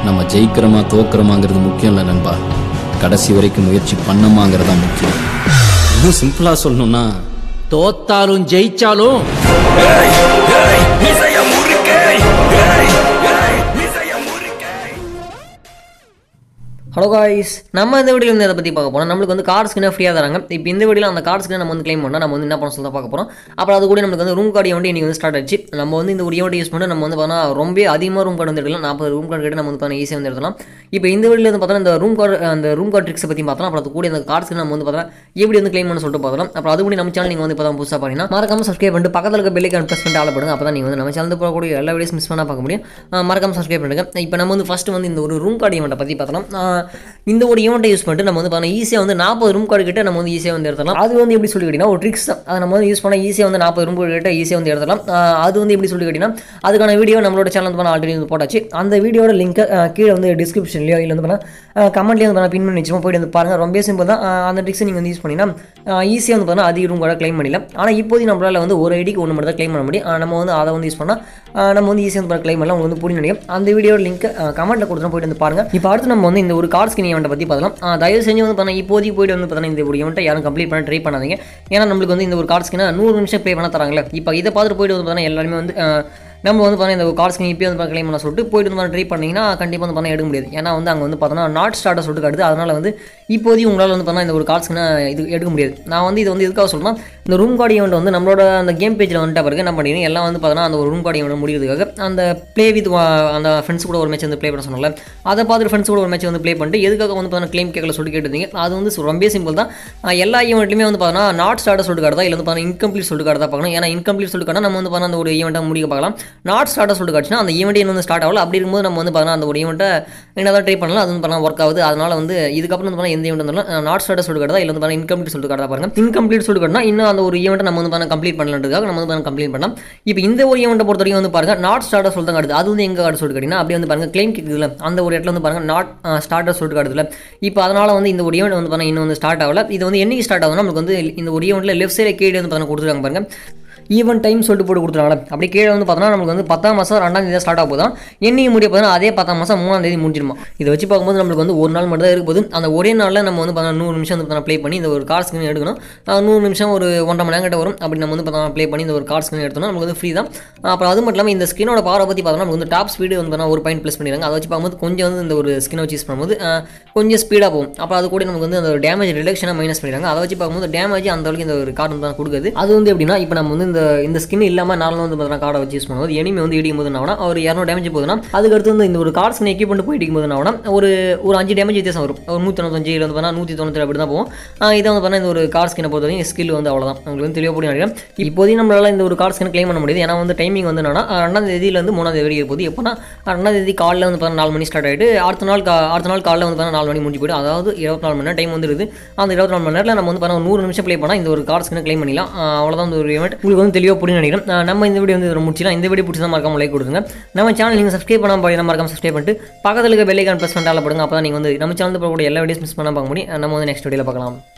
நம்ம ஜெயிக்கிறோமா தோக்குறோமாங்கிறது முக்கியம் இல்லை நண்பா கடைசி வரைக்கும் முயற்சி பண்ணமாங்கிறது தான் முக்கியம் இன்னும் சிம்பிளாக சொல்லணும்னா தோத்தாலும் ஜெயிச்சாலும் ஹலோ காய்ஸ் நம்ம இந்த வீடியோ வந்து அதை பற்றி பார்க்க போகிறோம் நம்மளுக்கு வந்து கார்டு ஸ்கினை ஃப்ரீயாக தராங்க இப்போ இந்த வீடியோ அந்த கார்டு ஸ்கினை நம்ம வந்து க்ளைம் பண்ணால் நம்ம வந்து என்ன பண்ண சொல்லி தான் பார்க்க போகிறோம் அப்புறம் அது கூட நம்மளுக்கு வந்து ரூம் கார்டு வந்து இன்றைக்கி வந்து ஸ்டார்ட் ஆச்சு நம்ம வந்து இந்த ஒரு ஈவெண்ட் யூஸ் பண்ணி நம்ம வந்து பார்த்தா ரொம்ப அதிகமாக ரூம் கார்டு வந்து எடுக்கலாம் நாற்பது ரூம் கார்டு கேட்டு நம்ம வந்து பார்த்தா ஈஸியாக வந்து எடுக்கலாம் இப்போ இந்த வீடியோ வந்து பார்த்தா இந்த ரூம் கார்டு அந்த ரூம் கார்டு ட்ரிக்ஸை பற்றி பார்த்தோம் அப்புறம் அது கூட இந்த கார்டு ஸ்கின் நம்ம வந்து பார்த்தா எப்படி வந்து க்ளைம் பண்ண சொல்லிட்டு பார்த்தோம் அப்புறம் அது கூட நம்ம சேனல் நீங்கள் வந்து இப்போ தான் புதுசாக பார்த்தீங்கன்னா மறக்காம சப்ஸ்கிரைப் பண்ணிட்டு பக்கத்தில் இருக்க பெல்லைக்கான ப்ரெஸ் பண்ணிட்டு ஆளப்படுங்க அப்போ தான் நீங்கள் வந்து நம்ம சேனல் போகக்கூடிய எல்லா வீடியோஸ் மிஸ் பண்ணால் பார்க்க முடியும் அஹ் மறக்காம சப்ஸ்கிரைப் பண்ணுங்க இப்போ நம்ம வந்து ஃபஸ்ட்டு வந்து இந்த ஒரு ரூம் கார்டு ஈவெண்ட்டை பற்றி பார்த்தோம் அஹ் இந்த ஒரு ஈவெண்ட்டை யூஸ் பண்ணிட்டு நம்ம வந்து பார்த்தா ஈஸியாக வந்து நாற்பது ரூம் கார்டு கிட்ட நம்ம வந்து ஈஸியாக வந்து எடுத்துடலாம் அது வந்து எப்படி சொல்லி கேட்டிங்கன்னா ஒரு ட்ரிக்ஸ் தான் அதை நம்ம வந்து யூஸ் பண்ணால் ஈஸியாக வந்து நாற்பது ரூம் கார்டு கிட்ட ஈஸியாக வந்து எடுத்துடலாம் அஹ் அது வந்து எப்படி சொல்லி கேட்டிங்கன்னா அதுக்கான வீடியோ நம்மளோட சேனல் வந்து ஆல்ரெடி வந்து போட்டாச்சு அந்த வீடியோட லிங்க் கீழே வந்து டிஸ்கிரிப்ஷன்லையோ இல்லை வந்து பார்த்தா கமெண்ட்லேயே வந்து பின் பண்ணி வச்சுமா போயிட்டு வந்து பாருங்கள் ரொம்ப சிம்பிள் தான் அஹ் அந்த ட்ரிக்ஸை நீங்கள் வந்து யூஸ் பண்ணிங்கன்னா ஈஸியாக வந்து பார்த்தா அதிக ரூம் கார்டை க்ளைம் பண்ணிடலாம் ஆனால் இப்போதைக்கு நம்மளால் வந்து ஒரு ஐடிக்கு ஒன்று மட்டும் தான் க்ளைம் பண்ண முடியும் அஹ் நம்ம வந்து அதை வந்து யூஸ் பண்ணால் அஹ் நம்ம வந்து ஈஸியாக வந்து க்ளைம் பண்ணலாம் உங்களுக்கு வந்து புரிய நினைக்கும் அந்த வீடியோட லிங்க் கமெண்ட்டில் கொடுத்துட்டு போயிட்டு வந்து பாருங்கள் இப்போ அடுத்து நம்ம வந்து இந்த ஒரு கார்டு ஸ்கின் ஈவெண்ட்டை பற்றி பார்க்கலாம் அஹ் தயவு செஞ்சு வந்து பார்த்தா இப்போதைக்கு போயிட்டு வந்து பார்த்தா இந்த ஒரு ஈவெண்ட்டை யாரும் கம்ப்ளீட் பண்ண ட்ரை பண்ணாதீங்க ஏன்னா நம்மளுக்கு வந்து இந்த ஒரு கார்டு ஸ்கினை நூறு நிமிஷம் ப்ளே பண்ண தராங்களே இப்போ இதை பார்த்துட்டு போயிட்டு வந்து பார்த்தா எல்லாருமே வந்து அஹ், நம்ம வந்து பார்த்தா இந்த கார்டு ஸ்கின் இப்போ வந்து க்ளைம் பண்ண சொல்லிட்டு போயிட்டு வந்து ட்ரை பண்ணிங்கன்னா கண்டிப்பாக வந்து பார்த்தா எடுக்க முடியாது ஏன்னா வந்து அங்கே வந்து பார்த்தோன்னா நாட் ஸ்டார்ட்டை சொல்லிட்டு காட்டுது அதனால் வந்து இப்போதைக்கு உங்களால் வந்து பார்த்தா இந்த ஒரு கார்டு ஸ்கினை இது எடுக்க முடியாது நான் வந்து இது வந்து எதுக்காக சொல்றேன்னா இந்த ரூம் கார்டு ஈவெண்ட் வந்து நம்மளோட அந்த கேம் பேஜில் வந்துட்ட பிறகு என்ன பண்ணிடுங்க எல்லாம் வந்து பார்த்தோன்னா அந்த ஒரு ரூம் கார்டு ஈவெண்ட் முடிக்கிறதுக்காக அந்த ப்ளே வித் அந்த ஃப்ரெண்ட்ஸ் கூட ஒரு மேட்ச் வந்து ப்ளே பண்ண சொன்னால அதை பார்த்துட்டு ஃப்ரெண்ட்ஸ் கூட ஒரு மேட்ச் வந்து ப்ளே பண்ணிட்டு எதுக்காக வந்து பார்த்தா க்ளைம் கேட்கல சொல்லிட்டு கேட்டிருந்தீங்க அது வந்து ரொம்ப சிம்பிள் தான் அஹ் எல்லா ஈவெண்ட்லையுமே வந்து பார்த்தோன்னா நாட் ஸ்டார்ட்டை சொல்லிட்டு காட்டுதா இல்லை வந்து பார்த்தா இன்கம்ப்ளீட் சொல்லிட்டு காட்டுதா பார்க்கணும் ஏன்னா இன்கம்ப்ளீட் சொல்லிட்டு காட்டினா நம்ம வந்து பார்த்தா அந்த ஒரு ஈவெண்ட்டை முடிக்க பார்க்கலாம் நாட் ஸ்டார்ட்டை சொல்லிட்டு காட்டுச்சுன்னா அந்த ஈவெண்ட் வந்து ஸ்டார்ட் ஆகல அப்படி இருக்கும்போது நம்ம வந்து பார்த்தா அந்த ஒரு ஈவெண்ட்டை என்ன தான் ட்ரை பண்ணலாம் அது வந்து பண்ணலாம் ஒர்க் ஆகுது அதனால வந்து இதுக்கப்புறம் வந்து பார்த்தா எந்த ஈவெண்ட் இருந்தாலும் நாட் ஸ்டார்ட்டை சொல்லிட்டு காட்டுதா இல்லை வந்து பார்த்தா இன்கம்ப்ளீட் சொல்லிட்டு காட்டுதா பாருங்க இன்கம்ப்ளீட் சொல்லிட்டு காட்டினா இன்னும் அந்த ஒரு ஈவெண்ட்டை நம்ம வந்து பார்த்தா கம்ப்ளீட் பண்ணலான்றதுக்காக நம்ம வந்து பார்த்தா கம்ப்ளீட் பண்ணலாம் இப்போ இந்த ஒரு ஈவெண்ட்டை பொறுத்த வரைக்கும் வந்து பாருங்க நாட் ஸ்டார்ட்டர் சொல்லிட்டு தான் காட்டுது அது வந்து எங்க கார்டு சொல்லிட்டு காட்டினா அப்படியே வந்து பாருங்க கிளைம் கேட்குதுல அந்த ஒரு இடத்துல வந்து பாருங்க நாட் ஸ்டார்டர் சொல்லிட்டு காட்டுதுல இப்போ அதனால வந்து இந்த ஒரு ஈவெண்ட் வந்து பாருங்க இன்னும் வந்து ஸ்டார்ட் ஆகல இது வந்து என்னைக்கு ஸ்டார்ட் ஆகுதுன்னா நமக்கு வந்து இந்த ஒரு ஈவெண்ட்ல லெஃப்ட் சைடு கீழே வந்து பாருங்க கொடுத்துருக்காங்க பாருங்க ஈவெண்ட் டைம் சொல்லிட்டு போட்டு கொடுத்துருவாங்க அப்படி கீழே வந்து பார்த்தோன்னா நமக்கு வந்து பத்தாம் மாதம் ரெண்டாம் தேதி ஸ்டார்ட் ஆக போதும் என்னைக்கு முடிய போதும் அதே பத்தாம் மாதம் மூணாம் தேதி முடிஞ்சிருமா இதை வச்சு பார்க்கும்போது நம்மளுக்கு வந்து ஒரு நாள் மட்டும் தான் இருக்க போது அந்த ஒரே நாளில் நம்ம வந்து பார்த்தா நூறு நிமிஷம் வந்து ப்ளே பண்ணி இந்த ஒரு கார்டு ஸ்கிரீன் எடுக்கணும் அஹ் நூறு நிமிஷம் ஒரு ஒன்றரை மணி நேரம் கிட்ட வரும் அப்படி நம்ம வந்து பார்த்தா ப்ளே பண்ணி இந்த ஒரு கார்டு ஸ்கிரீன் எடுத்தோம்னா நமக்கு வந்து ஃப்ரீ தான் அப்புறம் அது மட்டும் இல்லாமல் இந்த ஸ்கிரீனோட பவரை பற்றி பார்த்தோம்னா நமக்கு வந்து டாப் ஸ்பீடு வந்து பார்த்தா ஒரு பாயிண்ட் ப்ளஸ் பண்ணிடுறாங்க அதை வச்சு பார்க்கும்போது கொஞ்சம் வந்து இந்த ஒரு ஸ்கினை வச்சு யூஸ் பண்ணும்போது அஹ் கொஞ்சம் ஸ்பீடாக போகும் அப்புறம் அது கூட நமக்கு வந்து அந்த ஒரு டேமேஜ் ரிடக்ஷனாக மைனஸ் பண்ணிடுறாங்க அதை வச்சு பார்க்கும்போது டேமேஜ் அந்த அளவுக்கு இந்த ஒரு கார்டு தான் கொடுக்குது அது வந்து எப்படின்னா இப்போ நம்ம வந்து இந்த இந்த ஸ்கின் இல்லாமல் நார்மலாக வந்து பார்த்தா கார்டை வச்சு யூஸ் பண்ணும்போது எனிமே வந்து இடிக்கும் போது என்ன ஒரு இரநூறு டேமேஜ் போகுதுன்னா அதுக்கடுத்து வந்து இந்த ஒரு கார்டு ஸ்கின் எக்யூப் பண்ணிட்டு போய் இடிக்கும் போது என்ன ஒரு ஒரு அஞ்சு டேமேஜ் வித்தியாசம் வரும் ஒரு நூற்றி தொண்ணூத்தஞ்சு இல்லை வந்து பார்த்தா நூற்றி தொண்ணூற்றி அப்படி தான் போகும் ஆஹ் இதை வந்து பார்த்தா இந்த ஒரு கார்டு ஸ்கினை பொறுத்த வரைக்கும் ஸ்கில் வந்து அவ்வளோதான் உங்களுக்கு வந்து தெளிவாக நினைக்கிறேன் இப்போதையும் நம்மளால இந்த ஒரு கார்டு ஸ்கின் க்ளைம் பண்ண முடியுது ஏன்னா வந்து டைமிங் வந்து என்னன்னா ஆஹ் ரெண்டாம் தேதியிலேருந்து மூணாம் தேதி வரைக்கும் போகுது எப்போனா ரெண்டாம் தேதி காலைல வந்து பார்த்தா நாலு மணி ஸ்டார்ட் ஆகிட்டு அடுத்த நாள் கா- அடுத்த நாள் காலைல வந்து பார்த்தா நாலு மணி முடிஞ்சு போய்ட்டு அதாவது இருபத்தி நாலு மணி நேரம் டைம் வந்துருது அந்த இருபத்தி நாலு மணி நேரத்தில் நம்ம வந்து பார்த்தா நூறு நிமிஷம் ப்ளே பண்ணால் இந்த ஒரு கார்டு ஸ்கினை க்ளைம் பண்ணிடலாம் ஆஹ் அவ்வளோதான் இந்த ஒரு event. உங்களுக்கு வந்து தெளிவாக புரியும் நினைக்கிறேன் ஆஹ் நம்ம இந்த வீடியோ வந்து இதில் முடிச்சிடலாம் இந்த வீடியோ பிடிச்சா மறக்காம லைக் கொடுங்க நம்ம சேனல் நீங்கள் சப்ஸ்கிரைப் பண்ணாமல் போய் மறக்காம சப்ஸ்கிரைப் பண்ணிட்டு பக்கத்தில் இருக்க பெல்லைக்கான் ப்ரெஸ் பண்ணிட்டால போடுங்க அப்போ தான் நீங்கள் வந்து நம்ம சேனல் போகக்கூடிய எல்லா வீடியோஸ் மிஸ் பண்ணாம பார்க்க முடியும் நம்ம வந்து நெக்ஸ்ட் வீடியோவில் பார்க்கலாம்